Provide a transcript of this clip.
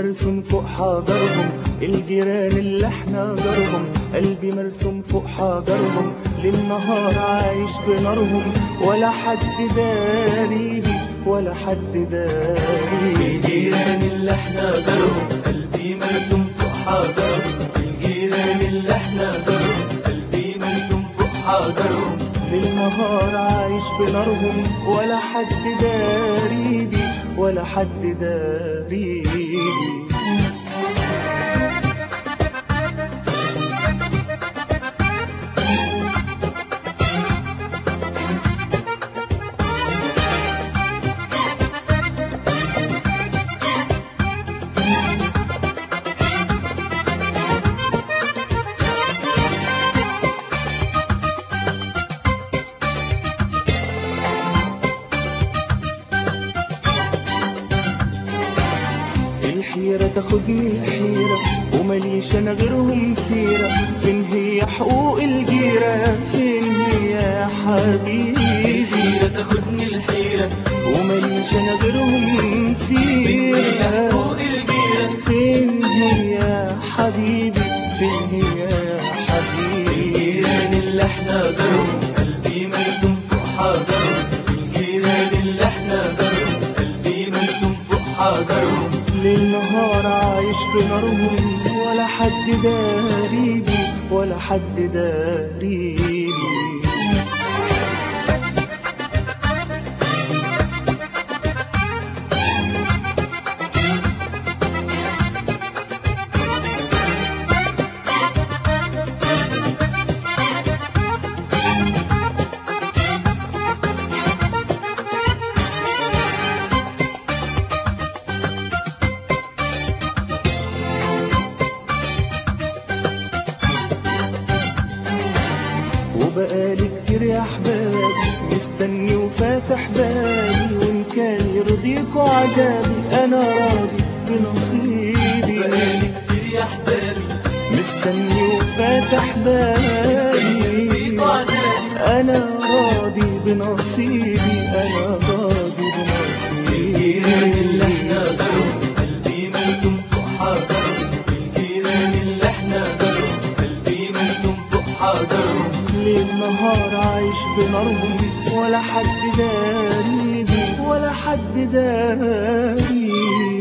مرسوم فوق حجرهم الجيران اللي احنا جارهم قلبي مرسوم فوق حجرهم للنهار عايش بنارهم ولا حد داري بي ولا حد داري بي. الجيران اللي احنا جارهم قلبي مرسوم فوق حجرهم الجيران اللي احنا جارهم قلبي مرسوم فوق حجرهم للنهار عايش بنارهم ولا حد داري بي ولا حد داري بي. الحيرة تاخدني الحيرة ومليش انا غيرهم سيرة فين هي حقوق الجيرة فين هي يا حبيبي الحيرة تاخدني الحيرة ومليش انا غيرهم هي سيرة فوق الجيرة فين هي يا حبيبي فين هي يا حبيبي الجيران اللي احنا جارهم قلبي مرسوم فوق حجرهم الجيران اللي احنا جارهم قلبي مرسوم فوق حجرهم للنهار عايش بنارهم ولا حد داري بي ولا حد داري بي وبقالي كتير يا احبابي مستني وفاتح بالي وان كان يرضيكوا عذابي انا راضي بنصيبي بقالي كتير يا حبابي مستني وفاتح بالي فيكوا عذابي انا راضي بنصيبي انا راضي الجيران اللي بنصيبي احنا جارهم قلبي مرسوم فوق حجرهم الجيران اللي احنا جارهم قلبي مرسوم فوق حجرهم ليل نهار عايش بنارهم ولا حد داري بي ولا حد داري